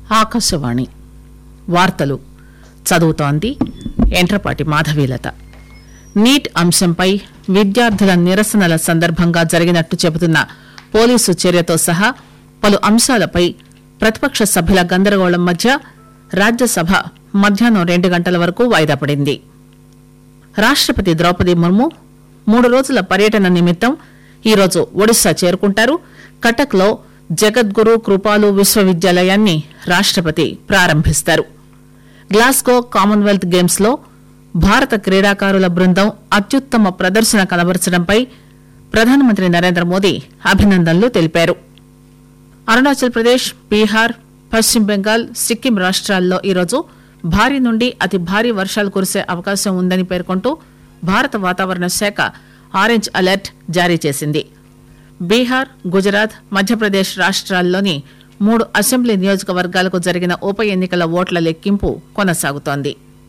ఆకాశవాణి వార్తలు చదువుతోంది ఎంట్రపాటి మాధవీలత నీట్ అంశంపై విద్యార్థుల నిరసనల సందర్భంగా జరిగినట్టు చెబుతున్న పోలీసు చర్యతో సహా పలు అంశాలపై ప్రతిపక్ష సభ్యుల గందరగోళం మధ్య రాజ్యసభ మధ్యాహ్నం రెండు గంటల వరకు వాయిదా పడింది రాష్టపతి ద్రౌపది ముర్ము మూడు రోజుల పర్యటన నిమిత్తం ఈరోజు ఒడిశా చేరుకుంటారు కటక్ లో జగద్గురు కృపాలు విశ్వవిద్యాలయాన్ని రాష్టపతి ప్రారంభిస్తారు గ్లాస్గో కామన్వెల్త్ గేమ్స్ లో భారత క్రీడాకారుల బృందం అత్యుత్తమ ప్రదర్శన కనబరచడంపై ప్రధానమంత్రి నరేంద్ర మోదీ అభినందనలు తెలిపారు అరుణాచల్ ప్రదేశ్ బీహార్ పశ్చిమ బెంగాల్ సిక్కిం రాష్ట్రాల్లో ఈరోజు భారీ నుండి అతి భారీ వర్షాలు కురిసే అవకాశం ఉందని పేర్కొంటూ భారత వాతావరణ శాఖ ఆరెంజ్ అలర్ట్ జారీ చేసింది బీహార్ గుజరాత్ మధ్యప్రదేశ్ రాష్ట్రాల్లోని మూడు అసెంబ్లీ నియోజకవర్గాలకు జరిగిన ఉప ఎన్నికల ఓట్ల లెక్కింపు కొనసాగుతోంది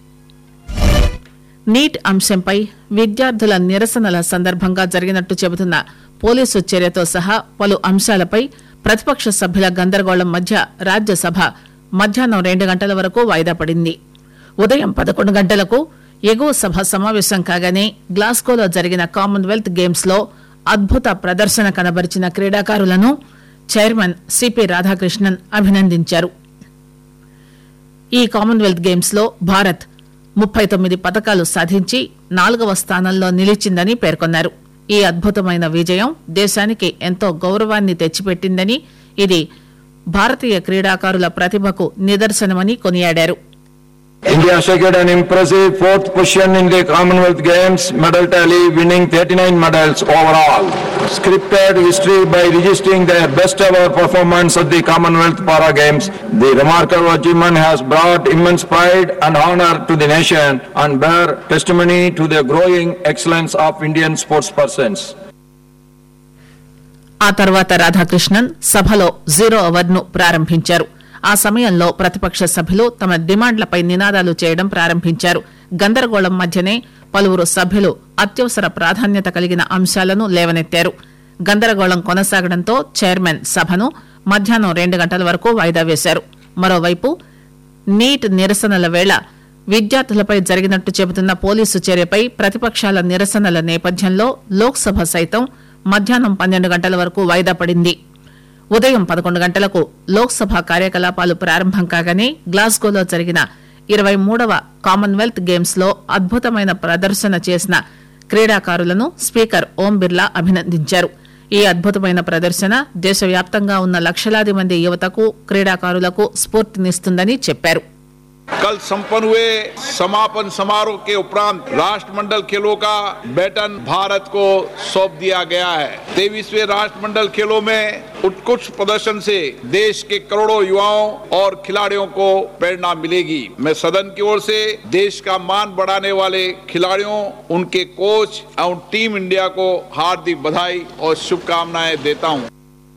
నీట్ అంశంపై విద్యార్థుల నిరసనల సందర్భంగా జరిగినట్టు చెబుతున్న పోలీసు చర్యతో సహా పలు అంశాలపై ప్రతిపక్ష సభ్యుల గందరగోళం మధ్య రాజ్యసభ మధ్యాహ్నం రెండు గంటల వరకు వాయిదా పడింది ఉదయం పదకొండు గంటలకు ఎగువ సభ సమావేశం కాగానే గ్లాస్గోలో జరిగిన కామన్వెల్త్ గేమ్స్ లో అద్భుత ప్రదర్శన కనబరిచిన క్రీడాకారులను చైర్మన్ సిపి రాధాకృష్ణన్ అభినందించారు ఈ కామన్వెల్త్ గేమ్స్ లో భారత్ ముప్పై తొమ్మిది పథకాలు సాధించి నాలుగవ స్థానంలో నిలిచిందని పేర్కొన్నారు ఈ అద్భుతమైన విజయం దేశానికి ఎంతో గౌరవాన్ని తెచ్చిపెట్టిందని ఇది భారతీయ క్రీడాకారుల ప్రతిభకు నిదర్శనమని కొనియాడారు India secured an impressive fourth position in the Commonwealth Games medal tally, winning 39 medals overall. Scripted history by registering their best ever performance at the Commonwealth Para Games. The remarkable achievement has brought immense pride and honor to the nation and bear testimony to the growing excellence of Indian sportspersons. ఆ తర్వాత రాధాకృష్ణన్ సభలో zero hour ను ప్రారంభించారు ఆ సమయంలో ప్రతిపక్ష సభ్యులు తమ డిమాండ్లపై నినాదాలు చేయడం ప్రారంభించారు గందరగోళం మధ్యనే పలువురు సభ్యులు అత్యవసర ప్రాధాన్యత కలిగిన అంశాలను లేవనెత్తారు గందరగోళం కొనసాగడంతో చైర్మన్ సభను మధ్యాహ్నం రెండు గంటల వరకు వాయిదా వేశారు మరోవైపు నీట్ నిరసనల వేళ విద్యార్థులపై జరిగినట్టు చెబుతున్న పోలీసు చర్యపై ప్రతిపక్షాల నిరసనల నేపథ్యంలో లోక్సభ సైతం మధ్యాహ్నం పన్నెండు గంటల వరకు వాయిదా పడింది ఉదయం పదకొండు గంటలకు లోక్సభ కార్యకలాపాలు ప్రారంభం కాగానే గ్లాస్గోలో జరిగిన ఇరవై మూడవ కామన్వెల్త్ గేమ్స్ లో అద్భుతమైన ప్రదర్శన చేసిన క్రీడాకారులను స్పీకర్ ఓం బిర్లా అభినందించారు ఈ అద్భుతమైన ప్రదర్శన దేశవ్యాప్తంగా ఉన్న లక్షలాది మంది యువతకు క్రీడాకారులకు స్ఫూర్తినిస్తుందని చెప్పారు कल संपन्न हुए समापन समारोह के उपरांत राष्ट्रमंडल खेलों का बैटन भारत को सौंप दिया गया है तेईसवें राष्ट्रमंडल खेलों में उत्कृष्ट प्रदर्शन से देश के करोड़ों युवाओं और खिलाड़ियों को प्रेरणा मिलेगी मैं सदन की ओर से देश का मान बढ़ाने वाले खिलाड़ियों उनके कोच एवं टीम इंडिया को हार्दिक बधाई और शुभकामनाएं देता हूं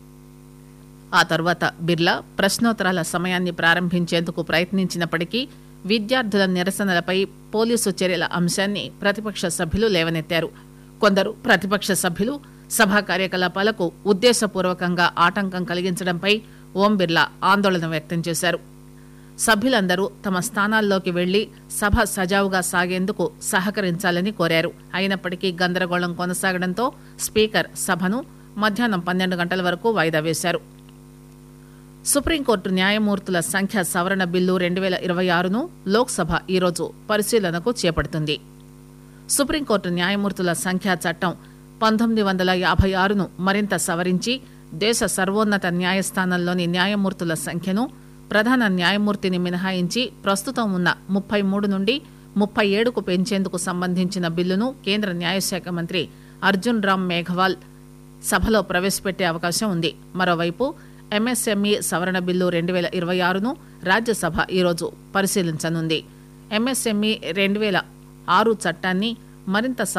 ఆ తర్వాత బిర్లా ప్రశ్నోత్తరాల సమయాన్ని ప్రారంభించేందుకు ప్రయత్నించినప్పటికీ విద్యార్థుల నిరసనలపై పోలీసు చర్యల అంశాన్ని ప్రతిపక్ష సభ్యులు లేవనెత్తారు కొందరు ప్రతిపక్ష సభ్యులు సభా కార్యకలాపాలకు ఉద్దేశపూర్వకంగా ఆటంకం కలిగించడంపై ఓం బిర్లా ఆందోళన వ్యక్తం చేశారు సభ్యులందరూ తమ స్థానాల్లోకి వెళ్లి సభ సజావుగా సాగేందుకు సహకరించాలని కోరారు అయినప్పటికీ గందరగోళం కొనసాగడంతో స్పీకర్ సభను మధ్యాహ్నం పన్నెండు గంటల వరకు వాయిదా వేశారు సుప్రీంకోర్టు న్యాయమూర్తుల సంఖ్య సవరణ బిల్లు రెండు వేల ఇరవై ఆరును లోక్సభ ఈరోజు పరిశీలనకు చేపడుతుంది సుప్రీంకోర్టు న్యాయమూర్తుల సంఖ్యా చట్టం పంతొమ్మిది వందల యాభై ఆరును మరింత సవరించి దేశ సర్వోన్నత న్యాయస్థానంలోని న్యాయమూర్తుల సంఖ్యను ప్రధాన న్యాయమూర్తిని మినహాయించి ప్రస్తుతం ఉన్న ముప్పై మూడు నుండి ముప్పై ఏడుకు పెంచేందుకు సంబంధించిన బిల్లును కేంద్ర న్యాయశాఖ మంత్రి అర్జున్ రామ్ మేఘవాల్ సభలో ప్రవేశపెట్టే అవకాశం ఉంది మరోవైపు ఎంఎస్ఎంఈ సవరణ బిల్లు రెండు వేల ఇరవై ఆరును రాజ్యసభ ఈరోజు పరిశీలించనుంది ఎంఎస్ఎంఈ రెండు వేల ఆరు చట్టాన్ని మరింత